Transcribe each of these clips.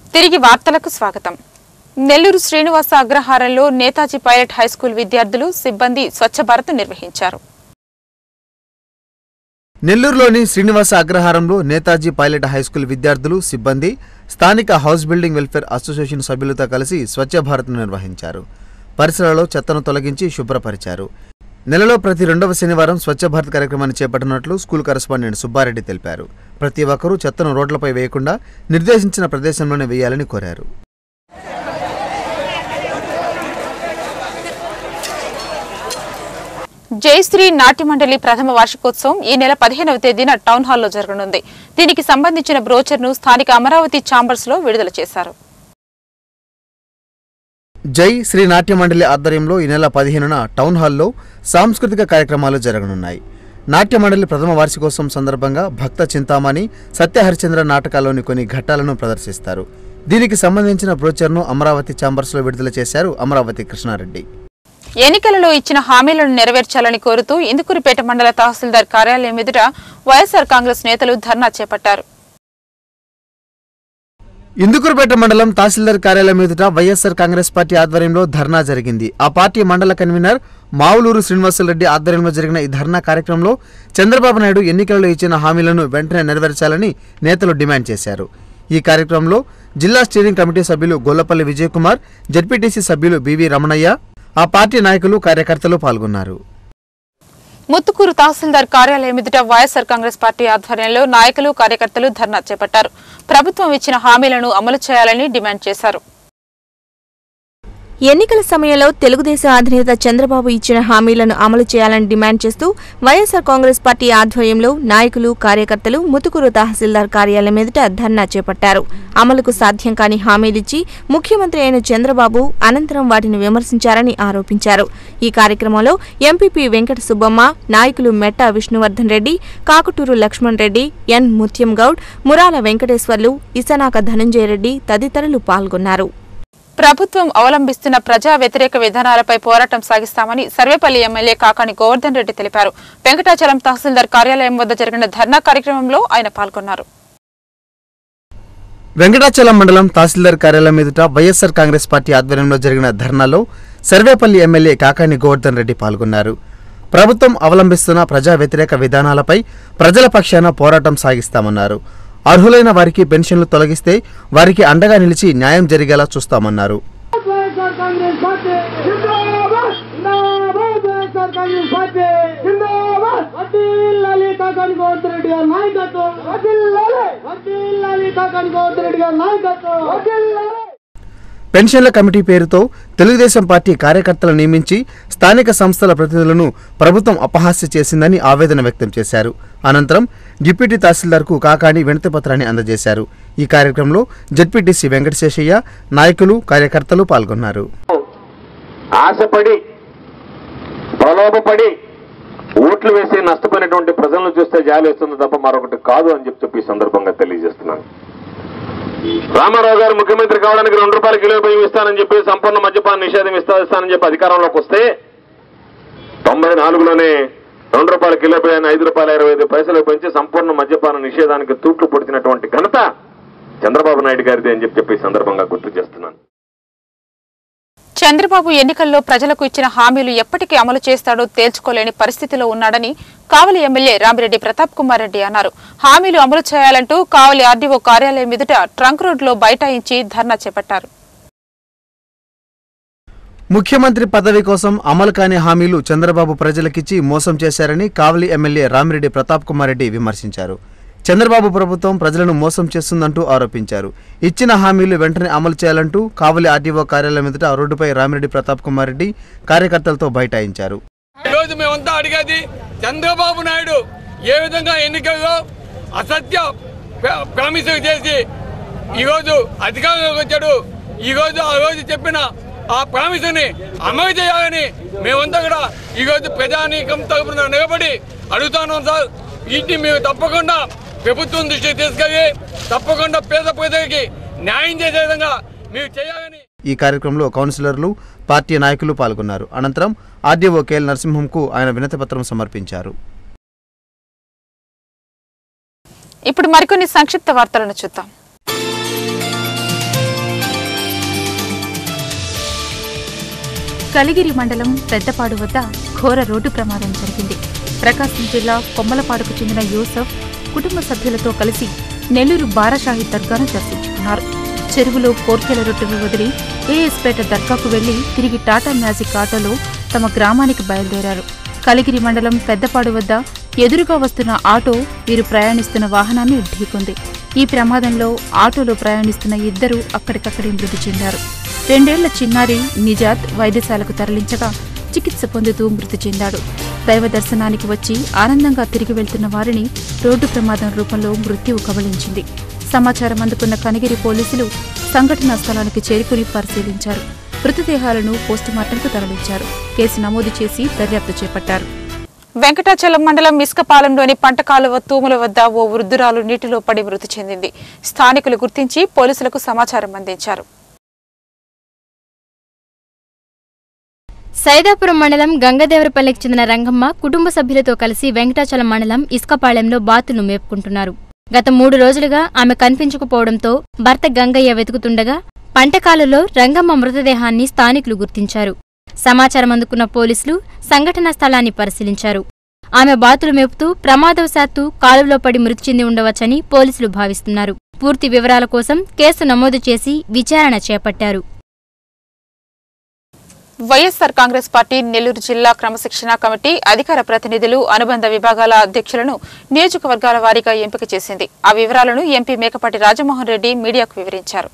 తిరిగి వార్తలకు స్వాగతం నెల్లూరు శ్రీనివాస అగ్రహారంలో నేతాజీ పైలట్ హైస్కూల్ విద్యార్థులు సిబ్బంది స్వచ్ఛ భారత్ నిర్వహించారు నెల్లూరులోని శ్రీనివాస అగ్రహారంలో నేతాజీ పైలట్ హైస్కూల్ విద్యార్థులు సిబ్బంది స్థానిక హౌస్ బిల్డింగ్ వెల్ఫేర్ అసోసియేషన్ సభ్యులతో కలిసి స్వచ్ఛ భారత్ను నిర్వహించారు పరిసరాల్లో చెత్తను తొలగించి శుభ్రపరిచారు నెలలో ప్రతి రెండవ శనివారం స్వచ్ఛ భారత్ కార్యక్రమాన్ని చేపట్టినట్లు స్కూల్ కరెస్పాండెంట్ సుబ్బారెడ్డి తెలిపారు ప్రతి ఒక్కరూ చెత్తను రోడ్లపై వేయకుండా నిర్దేశించిన ప్రదేశంలోనే వేయాలని కోరారు జయశ్రీ నాట్య మండలి ప్రథమ వార్షికోత్సవం ఈ నెల పదిహేనవ తేదీన టౌన్ హాల్లో జరగనుంది దీనికి సంబంధించిన బ్రోచర్ను స్థానిక అమరావతి ఛాంబర్స్ లో విడుదల చేశారు జై శ్రీ నాట్య మండలి ఆధ్వర్యంలో ఈ నెల పదిహేనున టౌన్ హాల్లో సాంస్కృతిక కార్యక్రమాలు జరగనున్నాయి నాట్య మండలి ప్రథమ వార్షికోత్సవం సందర్భంగా భక్త చింతామణి సత్యహరిచంద్ర నాటకాల్లోని కొన్ని ఘట్టాలను ప్రదర్శిస్తారు దీనికి సంబంధించిన బ్రోచర్ను అమరావతి ఛాంబర్స్లో విడుదల చేశారు అమరావతి కృష్ణారెడ్డి ఎన్నికలలో ఇచ్చిన హామీలను నెరవేర్చాలని కోరుతూ ఇందుకూరుపేట మండల తహసీల్దార్ కార్యాలయం ఎదుట వైఎస్సార్ కాంగ్రెస్ నేతలు ధర్నా చేపట్టారు ఇందుకూరుపేట మండలం తహసీల్దార్ కార్యాలయం ఎదుట వైఎస్ఆర్ కాంగ్రెస్ పార్టీ ఆధ్వర్యంలో ధర్నా జరిగింది ఆ పార్టీ మండల కన్వీనర్ మావులూరు శ్రీనివాసరెడ్డి ఆధ్వర్యంలో జరిగిన ఈ ధర్నా కార్యక్రమంలో చంద్రబాబు నాయుడు ఎన్నికలలో ఇచ్చిన హామీలను వెంటనే నెరవేర్చాలని నేతలు డిమాండ్ చేశారు ఈ కార్యక్రమంలో జిల్లా స్టీరింగ్ కమిటీ సభ్యులు గొల్లపల్లి విజయకుమార్ జడ్పీటీసీ సభ్యులు బివి రమణయ్య ఆ పార్టీ నాయకులు కార్యకర్తలు పాల్గొన్నారు ముత్తుకూరు తహసీల్దార్ కార్యాలయం ఎదుట వైఎస్సార్ కాంగ్రెస్ పార్టీ ఆధ్వర్యంలో నాయకులు కార్యకర్తలు ధర్నా చేపట్టారు ప్రభుత్వం ఇచ్చిన హామీలను అమలు చేయాలని డిమాండ్ చేశారు ఎన్నికల సమయంలో తెలుగుదేశం అధినేత చంద్రబాబు ఇచ్చిన హామీలను అమలు చేయాలని డిమాండ్ చేస్తూ వైఎస్సార్ కాంగ్రెస్ పార్టీ ఆధ్వర్యంలో నాయకులు కార్యకర్తలు ముతుకూరు తహసీల్దార్ కార్యాలయం ఎదుట ధర్నా చేపట్టారు అమలుకు సాధ్యం కాని హామీలిచ్చి ముఖ్యమంత్రి అయిన చంద్రబాబు అనంతరం వాటిని విమర్శించారని ఆరోపించారు ఈ కార్యక్రమంలో ఎంపీపీ వెంకట సుబ్బమ్మ నాయకులు మెట్టా విష్ణువర్ధన్ రెడ్డి కాకుటూరు లక్ష్మణ్ రెడ్డి ఎన్ ముత్యం గౌడ్ మురాల వెంకటేశ్వర్లు ఇసనాక ధనంజయ రెడ్డి తదితరులు పాల్గొన్నారు ప్రభుత్వం అవలంబిస్తున్న ప్రజా వ్యతిరేక విధానాలపై పోరాటం సాగిస్తామని సర్వేపల్లి ఎమ్మెల్యే కాకాని గోవర్ధన్ రెడ్డి తెలిపారు వెంకటాచలం తహసీల్దార్ కార్యాలయం వద్ద జరిగిన ధర్నా కార్యక్రమంలో ఆయన పాల్గొన్నారు వెంకటాచలం మండలం తహసీల్దార్ కార్యాలయం ఎదుట వైఎస్ఆర్ కాంగ్రెస్ పార్టీ ఆధ్వర్యంలో జరిగిన ధర్నాలో సర్వేపల్లి ఎమ్మెల్యే కాకాని గోవర్ధన్ రెడ్డి పాల్గొన్నారు ప్రభుత్వం అవలంబిస్తున్న ప్రజా వ్యతిరేక విధానాలపై ప్రజల పక్షాన పోరాటం సాగిస్తామన్నారు అర్హులైన వారికి పెన్షన్లు తొలగిస్తే వారికి అండగా నిలిచి న్యాయం జరిగేలా చూస్తామన్నారు వైఎస్ఆర్ కాంగ్రెస్ పార్టీ జిందాబాద్ జిందాబాద్ వైఎస్ఆర్ కాంగ్రెస్ పార్టీ జిందాబాద్ వడ్డీల్లాలి కాకాని గోవర్ధన్ రెడ్డి గారి నాయకత్వం వడ్డీల్లాలి వడ్డీల్లాలి కాకాని గోవర్ధన్ రెడ్డి గారి నాయకత్వం వడ్డీల్లాలి పెన్షన్ల కమిటీ పేరుతో తెలుగుదేశం పార్టీ కార్యకర్తలు నియమించి స్థానిక సంస్థల ప్రతినిధులను ప్రభుత్వం అపహాస్య చేసిందని ఆవేదన వ్యక్తం చేశారు అనంతరం డిప్యూటీ తహసీల్దార్కు కాకాని వినతి పత్రాన్ని అందజేశారు ఈ కార్యక్రమంలో జడ్పీటీసీ వెంకటశేషయ్య నాయకులు కార్యకర్తలు పాల్గొన్నారు ఆశపడి ప్రలోభపడి ఓట్లు వేసి నష్టపోయినటువంటి ప్రజలను చూస్తే జాలి వేస్తుంది తప్ప మరొకటి కాదు అని చెప్పి చెప్పి ఈ సందర్భంగా తెలియజేస్తున్నాను రామారావు గారు ముఖ్యమంత్రి కావడానికి రెండు రూపాయల కిలో బియ్యం ఇస్తానని చెప్పి సంపూర్ణ మద్యపాన నిషేధం ఇస్తా ఇస్తానని చెప్పి అధికారంలోకి వస్తే తొంభై నాలుగులోనే రెండు రూపాయల కిలో బియ్యాన్ని ఐదు రూపాయల ఇరవై ఐదు పైసలు పెంచి సంపూర్ణ మద్యపాన నిషేధానికి తూట్లు పొడిచినటువంటి ఘనత చంద్రబాబు నాయుడు గారిది అని చెప్పి చెప్పి ఈ సందర్భంగా గుర్తు చేస్తున్నాను చంద్రబాబు ఎన్నికల్లో ప్రజలకు ఇచ్చిన హామీలు ఎప్పటికీ అమలు చేస్తాడో తేల్చుకోలేని పరిస్థితిలో ఉన్నాడని కావలి ఎమ్మెల్యే రామిరెడ్డి ప్రతాప్ కుమార్ రెడ్డి అన్నారు హామీలు అమలు చేయాలంటూ కావలి ఆర్డీఓ కార్యాలయం ఎదుట ట్రంక్ రోడ్లో బైఠాయించి ధర్నా చేపట్టారు ముఖ్యమంత్రి పదవి కోసం అమలు కాని హామీలు చంద్రబాబు ప్రజలకిచ్చి మోసం చేశారని కావలి ఎమ్మెల్యే రామిరెడ్డి ప్రతాప్ కుమార్ రెడ్డి విమర్శించారు చంద్రబాబు ప్రభుత్వం ప్రజలను మోసం చేస్తుందంటూ ఆరోపించారు ఇచ్చిన హామీలు వెంటనే అమలు చేయాలంటూ కావలి ఆర్డీఓ కార్యాలయం ఎదుట రోడ్డుపై రామిరెడ్డి ప్రతాప్ కుమార్ రెడ్డి కార్యకర్తలతో బైఠాయించారు ఈరోజు మేమంతా అడిగేది చంద్రబాబు నాయుడు ఏ విధంగా ఎన్నికల్లో అసత్య ప్ర- ప్రామిస్ చేసి ఈరోజు అధికారంలోకి వచ్చాడు ఈరోజు ఆ రోజు చెప్పిన ఆ ప్రామిస్ ని అమలు చేయాలని మేమంతా కూడా ఈరోజు ప్రజానీకం తరపున నిలబడి అడుగుతున్నాం సార్ వీటిని మేము తప్పకుండా ప్రభుత్వం దృష్టికి తీసుకెళ్ళి తప్పకుండా పేద ప్రజలకి న్యాయం చేసే విధంగా మీరు చేయాలని ఈ కార్యక్రమంలో కౌన్సిలర్లు పార్టీ నాయకులు పాల్గొన్నారు అనంతరం ఆర్డీఓ కేఎల్ నరసింహంకు ఆయన వినతిపత్రం సమర్పించారు ఇప్పుడు మరికొన్ని సంక్షిప్త వార్తలను చూద్దాం కలిగిరి మండలం పెద్దపాడు వద్ద ఘోర రోడ్డు ప్రమాదం జరిగింది ప్రకాశం జిల్లా కొమ్మలపాడుకు చెందిన యూసఫ్ కుటుంబ సభ్యులతో కలిసి నెల్లూరు బారాషాహి దర్గాను దర్శించుకున్నారు చెరువులో కోర్కెల రొట్టెలు వదిలి ఏఎస్పేట దర్గాకు వెళ్లి తిరిగి టాటా మ్యాజిక్ ఆటోలో తమ గ్రామానికి బయలుదేరారు కలిగిరి మండలం పెద్దపాడు వద్ద ఎదురుగా వస్తున్న ఆటో వీరు ప్రయాణిస్తున్న వాహనాన్ని ఢీకొంది ఈ ప్రమాదంలో ఆటోలో ప్రయాణిస్తున్న ఇద్దరు అక్కడికక్కడే మృతి చెందారు రెండేళ్ల చిన్నారి నిజాద్ వైద్యశాలకు తరలించగా చికిత్స పొందుతూ మృతి చెందాడు దైవ దర్శనానికి వచ్చి ఆనందంగా తిరిగి వెళ్తున్న వారిని రోడ్డు ప్రమాదం రూపంలో మృత్యువు కబళించింది సమాచారం అందుకున్న కనిగిరి పోలీసులు సంఘటనా స్థలానికి చేరుకుని పరిశీలించారు మృతదేహాలను పోస్టుమార్టంకు తరలించారు కేసు నమోదు చేసి దర్యాప్తు చేపట్టారు వెంకటాచలం మండలం మిస్కపాలెంలోని పంట కాలువ తూముల వద్ద ఓ వృద్ధురాలు నీటిలో పడి మృతి చెందింది స్థానికులు గుర్తించి పోలీసులకు సమాచారం అందించారు సైదాపురం మండలం గంగదేవరపల్లికి చెందిన రంగమ్మ కుటుంబ సభ్యులతో కలిసి వెంకటాచలం మండలం ఇసుకపాళెంలో బాతులు మేపుకుంటున్నారు గత మూడు రోజులుగా ఆమె కనిపించకపోవడంతో భర్త గంగయ్య వెతుకుతుండగా పంటకాలలో రంగమ్మ మృతదేహాన్ని స్థానికులు గుర్తించారు సమాచారం అందుకున్న పోలీసులు సంఘటనా స్థలాన్ని పరిశీలించారు ఆమె బాతులు మేపుతూ ప్రమాదవశాత్తు కాలువలో పడి మృతి చెంది ఉండవచ్చని పోలీసులు భావిస్తున్నారు పూర్తి వివరాల కోసం కేసు నమోదు చేసి విచారణ చేపట్టారు వైఎస్సార్ కాంగ్రెస్ పార్టీ నెల్లూరు జిల్లా క్రమశిక్షణ కమిటీ అధికార ప్రతినిధులు అనుబంధ విభాగాల అధ్యక్షులను నియోజకవర్గాల వారీగా ఎంపిక చేసింది ఆ వివరాలను ఎంపీ మేకపాటి రాజమోహన్ రెడ్డి మీడియాకు వివరించారు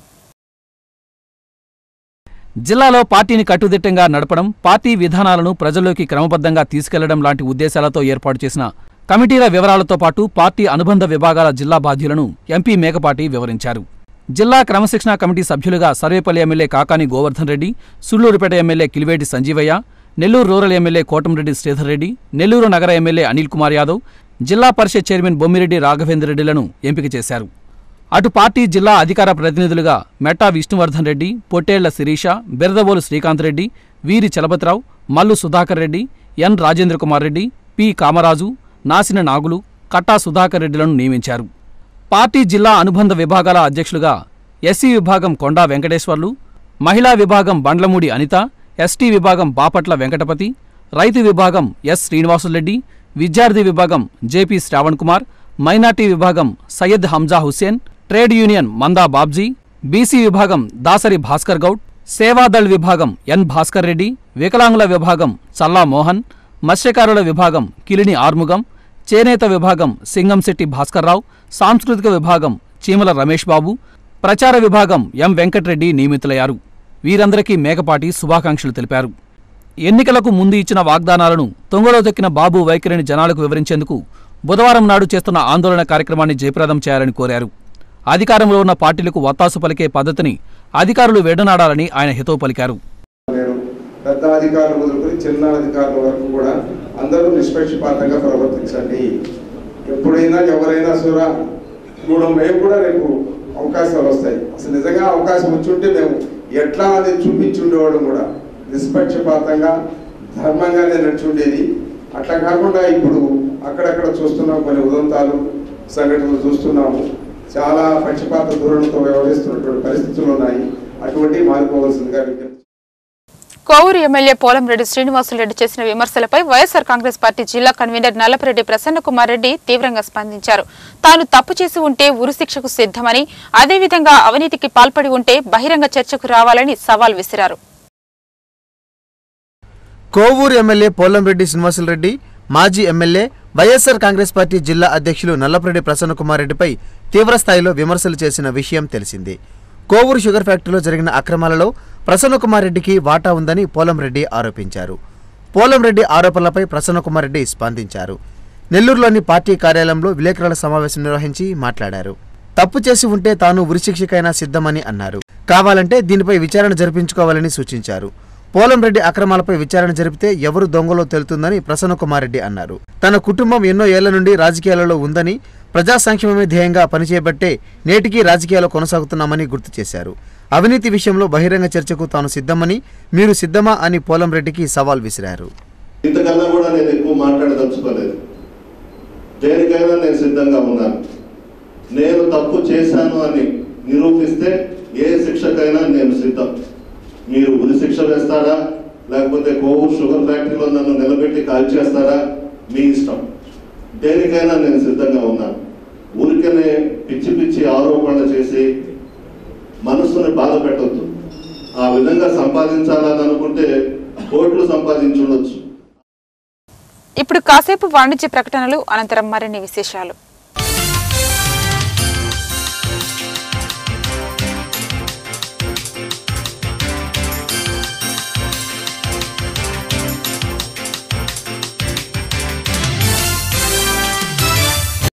జిల్లాలో పార్టీని కట్టుదిట్టంగా నడపడం పార్టీ విధానాలను ప్రజల్లోకి క్రమబద్ధంగా తీసుకెళ్లడం లాంటి ఉద్దేశాలతో ఏర్పాటు చేసిన కమిటీల వివరాలతో పాటు పార్టీ అనుబంధ విభాగాల జిల్లా బాధ్యులను ఎంపీ మేకపాటి వివరించారు జిల్లా క్రమశిక్షణ కమిటీ సభ్యులుగా Sarvepalli MLA Kakani Govardhan Reddy Sullurpeta MLA Kiliveti Sanjeevaiah Nellore rural MLA Kotamreddy Sridhar Reddy Nellore నగర ఎమ్మెల్యే అనిల్ కుమార్ యాదవ్ జిల్లా పరిషత్ చైర్మన్ బొమ్మిరెడ్డి రాఘవేంద్ర రెడ్డిలను ఎంపిక చేశారు అటు పార్టీ జిల్లా అధికార ప్రతినిధులుగా మెట్టా విష్ణువర్ధన్ రెడ్డి పొట్టేళ్ల శిరీష బెరదబోలు శ్రీకాంత్ రెడ్డి వీరి చలపతిరావు మల్లు సుధాకర్ రెడ్డి ఎన్ రాజేంద్ర కుమార్ రెడ్డి పి కామరాజు నాసిన నాగులు కట్టా సుధాకర్ రెడ్డిలను నియమించారు పార్టీ జిల్లా అనుబంధ విభాగాల అధ్యక్షులుగా ఎస్సీ విభాగం కొండా వెంకటేశ్వర్లు మహిళా విభాగం బండ్లమూడి అనిత ఎస్టీ విభాగం బాపట్ల వెంకటపతి రైతు విభాగం ఎస్ శ్రీనివాసులరెడ్డి విద్యార్థి విభాగం జేపీ శ్రావణ్ కుమార్ మైనార్టీ విభాగం Syed Hamza Hussain trade union Manda Babji BC విభాగం దాసరి భాస్కర్ గౌడ్ సేవాదళ్ విభాగం ఎన్ భాస్కర్ రెడ్డి వికలాంగుల విభాగం చల్లా మోహన్ మత్స్యకారుల విభాగం కిలిని ఆర్ముగం చేనేత విభాగం సింగంశెట్టి భాస్కర్రావు సాంస్కృతిక విభాగం చీమల రమేష్ బాబు ప్రచార విభాగం ఎం వెంకట్రెడ్డి నియమితులయ్యారు వీరందరికీ మేకపాటి శుభాకాంక్షలు తెలిపారు ఎన్నికలకు ముందు ఇచ్చిన వాగ్దానాలను తొంగలో తొక్కిన బాబు వైఖరిని జనాలకు వివరించేందుకు బుధవారం నాడు చేస్తున్న ఆందోళన కార్యక్రమాన్ని జయప్రదం చేయాలని కోరారు అధికారంలో ఉన్న పార్టీలకు వత్తాసు పలికే పద్ధతిని అధికారులు వెడనాడాలని ఆయన హితవు పలికారు నేను పెద్ద అధికారులు మొదలుకొని చిన్న అధికారుల వరకు కూడా అందరూ నిష్పక్షపాతంగా ప్రవర్తించండి ఎప్పుడైనా ఎవరైనా సురా కూడా మేము కూడా రేపు అవకాశాలు వస్తాయి అసలు నిజంగా అవకాశం వచ్చుంటే మేము ఎట్లా అనేది చూపించి ఉండేవాడు కూడా నిష్పక్షపాతంగా ధర్మంగానే నడుచుండేది అట్లా కాకుండా ఇప్పుడు అక్కడక్కడ చూస్తున్నాం కొన్ని ఉదంతాలు సంఘటనలు చూస్తున్నాము చాలా పక్షపాత ధోరణితో వ్యవహరిస్తున్నటువంటి పరిస్థితులు ఉన్నాయి అటువంటి మారిపోవలసిందిగా విజ్ఞప్తి కోవూరు ఎమ్మెల్యే పోలంరెడ్డి శ్రీనివాసులరెడ్డి చేసిన విమర్శలపై వైఎస్సార్ కాంగ్రెస్ పార్టీ జిల్లా కన్వీనర్ నల్లపరెడ్డి ప్రసన్నకుమార్ రెడ్డి తీవ్రంగా స్పందించారు తాను తప్పు చేసి ఉంటే ఉరిశిక్షకు సిద్ధమని అదేవిధంగా అవినీతికి పాల్పడి ఉంటే బహిరంగ చర్చకు రావాలని సవాల్ విసిరారు కోవూరు ఎమ్మెల్యే పోలంరెడ్డి శ్రీనివాసులరెడ్డి మాజీ ఎమ్మెల్యే వైఎస్ఆర్ కాంగ్రెస్ పార్టీ జిల్లా అధ్యక్షులు నల్లపరెడ్డి ప్రసన్నకుమార్ రెడ్డిపై తీవ్రస్థాయిలో విమర్శలు చేసిన విషయం తెలిసిందే కోవూరు షుగర్ ఫ్యాక్టరీలో జరిగిన అక్రమాలలో ప్రసన్నకుమార్ రెడ్డికి వాటా ఉందని పోలంరెడ్డి ఆరోపించారు పోలంరెడ్డి ఆరోపణలపై ప్రసన్నకుమార్ రెడ్డి స్పందించారు నెల్లూరులోని పార్టీ కార్యాలయంలో విలేకరుల సమావేశం నిర్వహించి మాట్లాడారు తప్పు చేసి ఉంటే తాను ఉరిశిక్షకైనా సిద్ధమని అన్నారు కావాలంటే దీనిపై విచారణ జరిపించుకోవాలని సూచించారు పోలంరెడ్డి అక్రమాలపై విచారణ జరిపితే ఎవరు దొంగలో తెలుతుందని ప్రసన్నకుమార్ రెడ్డి అన్నారు తన కుటుంబం ఎన్నో ఏళ్ల నుండి రాజకీయాలలో ఉందని ప్రజా సంక్షేమమే ధ్యేయంగా పనిచేయబట్టే నేటికీ రాజకీయాలు కొనసాగుతున్నామని గుర్తు చేశారు అవినీతి విషయంలో బహిరంగ చర్చకు తాను సిద్ధమని మీరు సిద్ధమా అని పోలంరెడ్డికి సవాల్ విసిరారు ఇంతకన్నా కూడా నేను ఎక్కువ మాట్లాడదలుచుకోలేదు దేనికైనా నేను సిద్ధంగా ఉన్నాను నేను తప్పు చేశాను అని నిరూపిస్తే ఏ శిక్షకైనా నేను సిద్ధం మీరు ఉరి శిక్ష వేస్తారా లేకపోతే కోవూరు షుగర్ ఫ్యాక్టరీలో నన్ను నిలబెట్టి కాల్ చేస్తారా మీ ఇష్టం దేనికైనా నేను సిద్ధంగా ఉన్నాను ఊరికనే పిచ్చి పిచ్చి ఆరోపణలు చేసి మనస్సుని బాధ పెట్టొద్దు ఆ విధంగా సంపాదించాలని అనుకుంటే కోట్లు సంపాదించుండొచ్చు ఇప్పుడు కాసేపు వాణిజ్య ప్రకటనలు అనంతరం మరిన్ని విశేషాలు